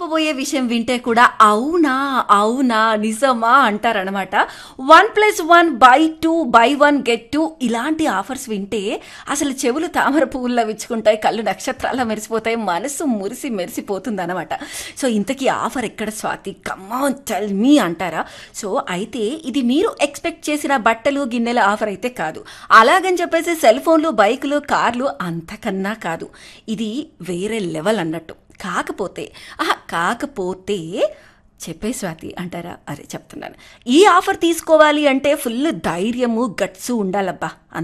చెప్పబోయే విషయం వింటే కూడా అవునా అవునా నిజమా అంటారనమాట one plus one buy two buy one get two ఇలాంటి ఆఫర్స్ వింటే అసలు చెవులు తామర పువ్వుల్లో విచ్చుకుంటాయి కళ్ళు నక్షత్రాల్లో మెరిసిపోతాయి మనసు మురిసి మెరిసిపోతుంది అనమాట సో ఇంతకీ ఆఫర్ ఎక్కడ స్వాతి కమ్మాన్ టెల్ మీ అంటారా సో అయితే ఇది మీరు ఎక్స్పెక్ట్ చేసిన బట్టలు గిన్నెల ఆఫర్ అయితే కాదు అలాగని చెప్పేసి సెల్ ఫోన్లు బైకులు కార్లు అంతకన్నా కాదు ఇది వేరే లెవెల్ అన్నట్టు కాకపోతే ఆహా కాకపోతే చెప్పే స్వాతి అంటారా అరే చెప్తున్నాను ఈ ఆఫర్ తీసుకోవాలి అంటే ఫుల్ ధైర్యము గట్స్ ఉండాలబ్బా